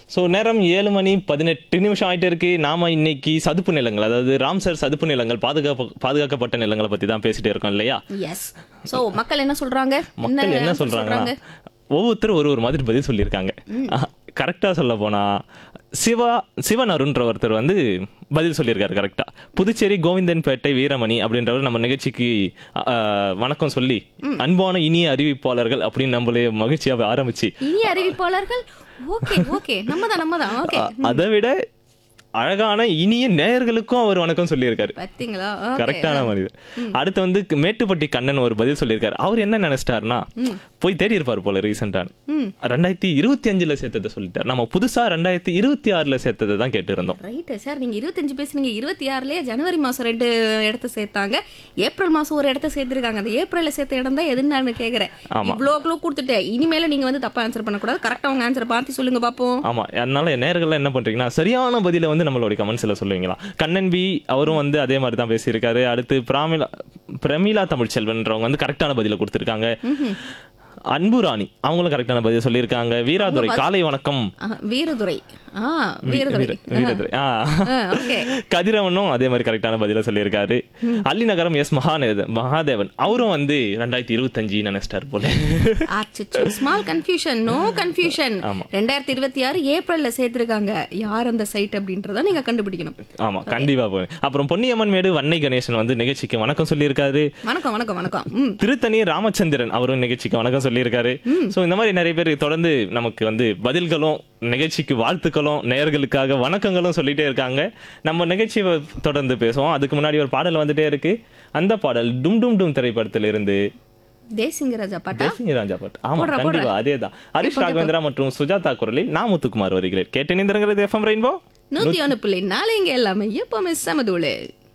So நேரம் ஏழு மணி பதினெட்டு நிமிஷம் ஆயிட்டு இருக்கு நாம இன்னைக்கு சதுப்பு நிலங்கள் அதாவது ராம்சர் சதுப்பு நிலங்கள் பாதுகாப்பு பாதுகாக்கப்பட்ட நிலங்களை பத்தி தான் பேசிட்டே இருக்கோம் இல்லையா எஸ் சோ மக்கள் என்ன சொல்றாங்க மக்கள் என்ன answer சொல்றாங்கன்னா ஒவ்வொருத்தரும் ஒரு ஒரு மாதிரி பதில் சொல்லியிருக்காங்க கரெக்டாக சொல்ல போனா சிவா சிவன் அருண்ன்ற ஒருத்தர் வந்து பதில் சொல்லியிருக்காரு கரெக்டா புதுச்சேரி கோவிந்தன்பேட்டை வீரமணி அப்படின்றவர் நம்ம நிகழ்ச்சிக்கு அஹ், வணக்கம் சொல்லி அன்பான இனிய அறிவிப்பாளர்கள் அப்படின்னு நம்மளே மகிழ்ச்சியாக ஆரம்பிச்சு இனி அறிவிப்பாளர்கள் ஓகே ஓகே நம்ம தான் நம்ம தான் ஓகே அதை விட அழகான இனிய நேயர்களுக்கும் அவர் வணக்கம் சொல்லியிருக்காரு பாத்தீங்களா Okay. கரெக்டான மனிதர் அடுத்து வந்து மேட்டுப்பட்டி கண்ணன் ஒரு பதில் சொல்லியிருக்காரு அவர் என்ன நினைச்சிட்டாருன்னா போய் தேடி இருப்பார் போல ரீசெண்டா ரெண்டாயிரத்தி இருபத்தி அஞ்சுல சேர்த்ததை சொல்லிட்டார் நம்ம புதுசா ரெண்டாயிரத்தி இருபத்தி ஆறுல சேர்த்ததை தான் கேட்டு இருந்தோம் ரைட் சார் நீங்க இருபத்தஞ்சு பேசுனீங்க இருபத்தி ஆறுலயே ஜனவரி மாசம் ரெண்டு இடத்த சேர்த்தாங்க ஏப்ரல் மாசம் ஒரு இடத்த சேர்த்திருக்காங்க அந்த ஏப்ரல்ல சேர்த்த இடம் தான் எதுன்னு நான் கேக்குறேன் ஆமா. இவ்வளோ க்ளோ கொடுத்துட்டேன் இனிமேல நீங்க வந்து தப்பா ஆன்சர் பண்ணக்கூடாது கரெக்டா உங்க ஆன்சர் பார்த்து சொல்லுங்க பாப்போம் ஆமா அதனால நேர்கள்லாம் என்ன பண்றீங்கன்னா சரியான பதில வந்து நம்மளுடைய கமெண்ட்ஸ்ல சொல்லுவீங்களா கண்ணன் பி அவரும் வந்து அதே மாதிரி தான் பேசியிருக்காரு அடுத்து பிராமிலா பிரமிளா தமிழ்ச்செல்வன்றவங்க வந்து கரெக்டான பதில கொடுத்திருக்காங்க அன்பு ராணி அவங்களும் கரெக்டான பதில் சொல்லியிருக்காங்க வீராதுரை காலை வணக்கம் ஆஹ், வீரதுரை ஆ வீரதுரை வீர- வீரதுரை ஆ ஓகே கதிரவனும் அதே மாதிரி கரெக்டான பதில சொல்லியிருக்காரு அல்லிநகரம் எஸ் மகாநேத மகாதேவன் அவரும் வந்து ரெண்டாயிரத்தி இருபத்தஞ்சு நினைச்சிட்டாரு போல அச்சச்சோ ஸ்மால் கன்ஃபியூஷன் நோ கன்ஃபியூஷன் ஆமா. ரெண்டாயிரத்தி இருபத்தி ஆறு ஏப்ரல்ல சேர்த்திருக்காங்க யார் அந்த சைட் அப்படின்றத நீங்க கண்டுபிடிக்கணும் ஆமா கண்டிப்பா போய் அப்புறம் பொன்னியம்மன் மேடு வன்னை கணேசன் வந்து நிகழ்ச்சிக்கு வணக்கம் சொல்லியிருக்காரு வணக்கம் வணக்கம் வணக்கம் ம் திருத்தணி ராமச்சந்திரன் அவரும் நிகழ்ச்சிக்கு வணக்கம் சொல்லியிருக்காரு சோ இந்த மாதிரி நிறைய பேர் தொடர்ந்து நமக்கு வந்து பதில்களும் நிகழ்ச்சிக்கு வாழ்த்துக்களும் நேயர்களுக்காக வணக்கங்களும் சொல்லிட்டே இருக்காங்க நம்ம நிகழ்ச்சியை தொடர்ந்து பேசுவோம் அதுக்கு முன்னாடி ஒரு பாடல் வந்துட்டே இருக்கு அந்த பாடல் டும் டும் டும் திரைப்படத்தில் இருந்து தேசிங்கராஜா பாட்டா தேசிய ராஜா பாட்டு ஆமா போடுறா, கண்டிப்பா அதேதான் ஹரிஷ் ராகவேந்திரா மற்றும் சுஜாதா குரலில் நான் முத்துக்குமார் வருகிறேன் கேட்டு நிந்திரங்கிறது எஃப்எம் ரெயின்போ நூத்தி ஒண்ணு புள்ளி நாலு இங்க எல்லாமே எப்பவுமே சமதூளு